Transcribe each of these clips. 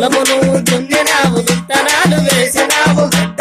పొలమును దున్నినావు విత్తనాలు వేసినావు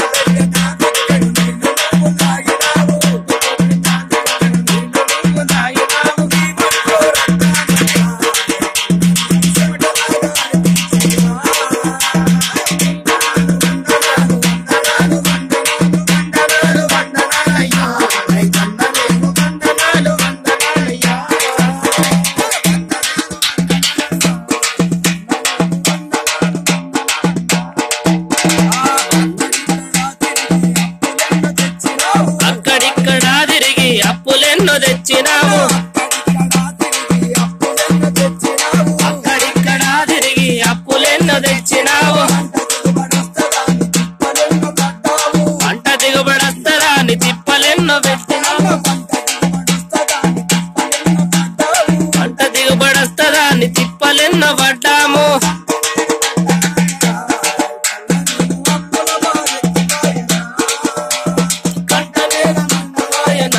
అక్కడిక్కడ తిరిగి అప్పులెన్నో తెచ్చినావు అక్కడిక్కడ తిరిగి అప్పులెన్నో తెచ్చినావు పంట దిగుబడస్తరా అని తిప్పలెన్నో పెట్టినావు పంట దిగుబడస్తరా అని తిప్పలెన్నో పడ్డాము కంటనేలమన్నవాయనా,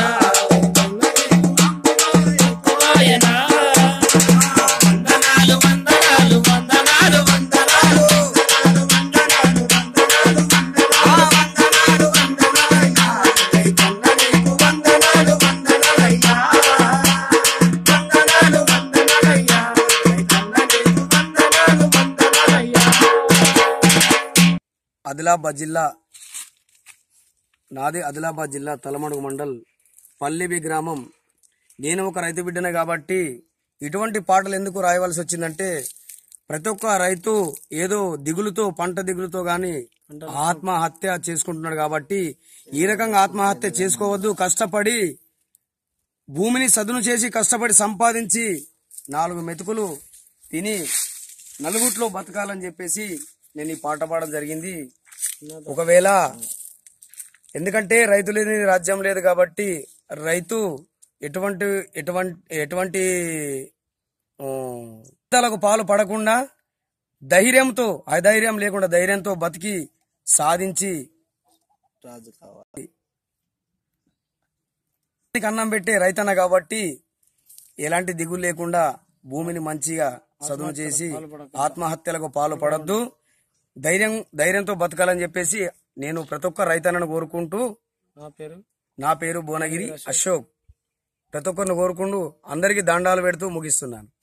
వాయనా. వందనాలు వందనాలు వందనాలు వందనాలు ఆదిలాబాద్ జిల్లా నాది ఆదిలాబాద్ జిల్లా తలమడుగు మండల్ పల్లిబి గ్రామం నేను ఒక రైతు బిడ్డనే కాబట్టి ఇటువంటి పాటలు ఎందుకు రాయవలసి వచ్చిందంటే ప్రతి ఒక్క రైతు ఏదో దిగులుతో పంట దిగులుతో గాని ఆత్మహత్య చేసుకుంటున్నాడు కాబట్టి ఈ రకంగా ఆత్మహత్య చేసుకోవద్దు కష్టపడి భూమిని సదును చేసి కష్టపడి సంపాదించి నాలుగు మెతుకులు తిని నలుగుట్లో బతకాలని చెప్పేసి నేను ఈ పాట పాడడం జరిగింది ఒకవేళ ఎందుకంటే రైతు లేని రాజ్యం లేదు కాబట్టి రైతు ఎటువంటి ఎటువంటి ఎటువంటి ఆ, యుద్ధాలకు పాలు పడకుండా ధైర్యంతో అధైర్యం లేకుండా ధైర్యంతో బతికి సాధించి రాజు కావాలి అన్నం పెట్టే రైతన్న కాబట్టి ఎలాంటి దిగులు లేకుండా భూమిని మంచిగా చదువు చేసి ఆత్మహత్యలకు పాలు పడద్దు ధైర్యం ధైర్యంతో బతకాలని చెప్పేసి నేను ప్రతి ఒక్క రైతన్నను కోరుకుంటూ నా పేరు నా పేరు భువనగిరి అశోక్ ప్రతి ఒక్కరిని కోరుకుంటూ అందరికీ దండాలు పెడుతూ ముగిస్తున్నాను